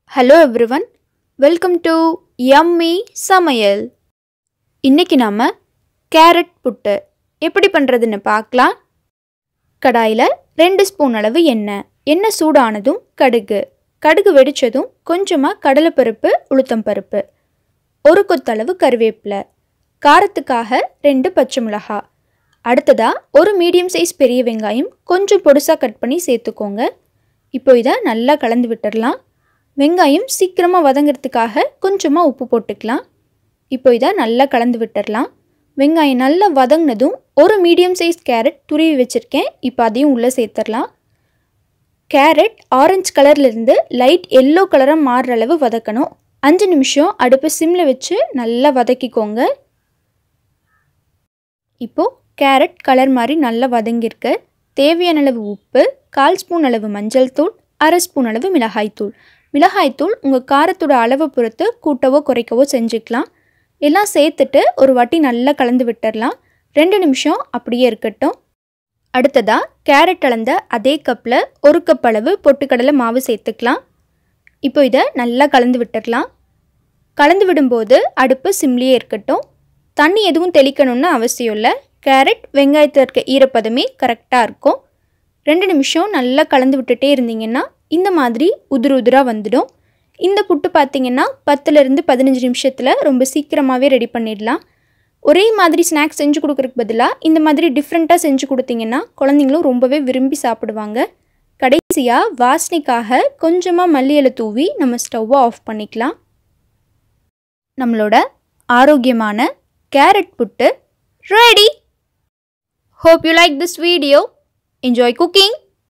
hello everyone welcome to yummy Samayal இன்னைக்கு நாம் carrot புட்டு எப்படி பண்ணுறதுன்னு பார்க்கலாம் கடாயில் ரெண்டு ஸ்பூன் அளவு எண்ணெய் எண்ணெய் சூடானதும் கடுகு கடுகு வெடித்ததும் கொஞ்சமாக கடலைப்பருப்பு உளுத்தம் பருப்பு ஒரு கொத்தளவு கருவேப்பிலை காரத்துக்காக ரெண்டு பச்சை மிளகாய் அடுத்ததாக ஒரு மீடியம் சைஸ் பெரிய வெங்காயம் கொஞ்சம் பொடுசாக கட் பண்ணி சேர்த்துக்கோங்க இப்போ இதை நல்லா கலந்து விட்டுடலாம் வெங்காயம் சீக்கிரமாக வதங்கிறதுக்காக கொஞ்சமாக உப்பு போட்டுக்கலாம் இப்போ இதை நல்லா கலந்து விட்டுடலாம் வெங்காயம் நல்லா வதங்கினதும் ஒரு மீடியம் சைஸ் கேரட் துருவி வச்சுருக்கேன் இப்போ அதையும் உள்ளே சேர்த்துடலாம் கேரட் ஆரஞ்சு கலர்லேருந்து லைட் எல்லோ கலராக மாறுற அளவு வதக்கணும் அஞ்சு நிமிஷம் அடுப்பு சிம்மில் வச்சு நல்லா வதக்கிக்கோங்க இப்போது கேரட் கலர் மாதிரி நல்லா வதங்கியிருக்கு தேவையான அளவு உப்பு கால் ஸ்பூன் அளவு மஞ்சள் தூள் அரை ஸ்பூன் அளவு மிளகாய்த்தூள் மிளகாய்த்தூள் உங்கள் காரத்தோட அளவை பொறுத்து கூட்டவோ குறைக்கவோ செஞ்சுக்கலாம் எல்லாம் சேர்த்துட்டு ஒரு வாட்டி நல்லா கலந்து விட்டுடலாம் ரெண்டு நிமிஷம் அப்படியே இருக்கட்டும் அடுத்ததாக கேரட் அளந்த அதே கப்பில் ஒரு கப் அளவு பொட்டுக்கடலை மாவு சேர்த்துக்கலாம் இப்போ இதை நல்லா கலந்து விட்டுடலாம் கலந்து விடும்போது அடுப்பு சிம்லியே இருக்கட்டும் தண்ணி எதுவும் தெளிக்கணும்னு அவசியம் இல்லை கேரட் வெங்காயத்தில் இருக்க ஈரப்பதமே கரெக்டாக இருக்கும் ரெண்டு நிமிஷம் நல்லா கலந்து விட்டுட்டே இருந்தீங்கன்னா இந்த மாதிரி உதிர் உதிராக வந்துடும் இந்த புட்டு பார்த்திங்கன்னா பத்துலேருந்து பதினஞ்சு நிமிஷத்தில் ரொம்ப சீக்கிரமாகவே ரெடி பண்ணிடலாம் ஒரே மாதிரி ஸ்நாக்ஸ் செஞ்சு கொடுக்குறதுக்கு பதிலாக இந்த மாதிரி டிஃப்ரெண்ட்டாக செஞ்சு கொடுத்தீங்கன்னா குழந்தைங்களும் ரொம்பவே விரும்பி சாப்பிடுவாங்க கடைசியாக வாசனைக்காக கொஞ்சமாக மல்லி இலை தூவி நம்ம ஸ்டவ்வை ஆஃப் பண்ணிக்கலாம் நம்மளோட ஆரோக்கியமான carrot puttu ready hope you like this video enjoy cooking